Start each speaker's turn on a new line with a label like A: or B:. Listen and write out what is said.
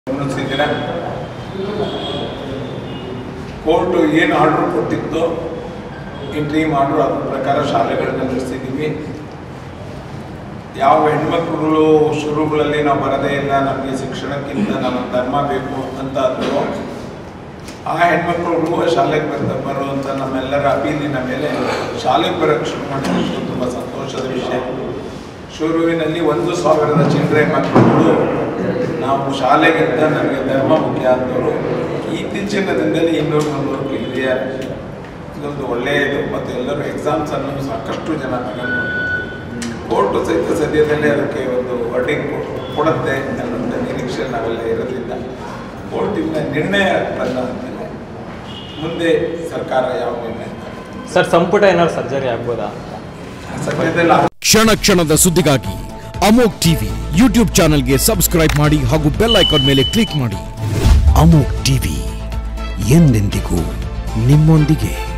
A: ಗಮನಿಸಿದ್ದೀರಾ court ಏನು order ಕೊಟ್ಟಿತ್ತು interim order ಅದ್ರ ಪ್ರಕಾರ ಶಾಲೆಗಳನ್ನ ನಡೆಸಿದ್ದೀವಿ ಯಾವ ಹೆಣ್ಮಕ್ಳುಗಳು ಶುರುಗಳಲ್ಲಿ ನಾವು ಬರದೇ ಇಲ್ಲ ನಮಗೆ ಶಿಕ್ಷಣಕ್ಕಿಂತ ನಮ್ಮ ಧರ್ಮ ಬೇಕು ಅಂತ ಅಂದರು ಆ ಹೆಣ್ಮಕ್ಳುಗಳು ಶಾಲೆಗೆ ಬರ್ತಾ ಬರುವಂಥ ನಮ್ಮೆಲ್ಲರ ಅಪೀಲಿನ ಮೇಲೆ ಶಾಲೆಗೆ ಬರೋಕ್ಕೆ ಶುರು ಮಾಡಿದ್ದು ತುಂಬ ಸಂತೋಷದ ವಿಷಯ ಶುರುವಿನಲ್ಲಿ ಒಂದು ಸಾವಿರದ ಚಿಲ್ಲರೆ ಮಕ್ಕಳು ನಾವು ಶಾಲೆಗಿಂತ ನನಗೆ ಧರ್ಮ ಮುಖ್ಯ ಅಂತವರು ಇತ್ತೀಚಿನ ದಿನದಲ್ಲಿ ಇನ್ನೂರು ಮುನ್ನೂರು ಇಳಿದಿದ್ದಾರೆ ಇದೊಂದು ಒಳ್ಳೆಯದು ಮತ್ತು ಎಲ್ಲರೂ ಎಕ್ಸಾಮ್ಸನ್ನು ಸಾಕಷ್ಟು ಜನ ತಗೊಂಡು ಕೋರ್ಟು ಸಹಿತ ಸದ್ಯದಲ್ಲೇ ಅದಕ್ಕೆ ಒಂದು ವರ್ಡಿಂಗ್ ಕೊಡುತ್ತೆ ಅನ್ನೋಂಥ ನಿರೀಕ್ಷೆ ನಾವೆಲ್ಲ ಇರೋದ್ರಿಂದ ಕೋರ್ಟಿನ ನಿರ್ಣಯ ಬಂದ ಮೇಲೆ ಮುಂದೆ ಸರ್ಕಾರ ಯಾವ ನಿರ್ಣಯ ತಗೊಳುತ್ತೆ.
B: ಸರ್ ಸಂಪುಟ ಏನಾದ್ರು ಸರ್ಜರಿ ಆಗ್ಬೋದಾ
A: ಸದ್ಯದಲ್ಲಿ
C: ಕ್ಷಣ ಕ್ಷಣದ ಸುದ್ದಿಗಾಗಿ ಅಮೋಕ್ ಟಿವಿ ಯೂಟ್ಯೂಬ್ ಚಾನೆಲ್ಗೆ ಸಬ್ಸ್ಕ್ರೈಬ್ ಮಾಡಿ ಹಾಗೂ ಬೆಲ್ ಐಕಾನ್ ಮೇಲೆ ಕ್ಲಿಕ್ ಮಾಡಿ ಅಮೋಕ್ ಟಿವಿ ಎಂದೆಂದಿಗೂ ನಿಮ್ಮೊಂದಿಗೆ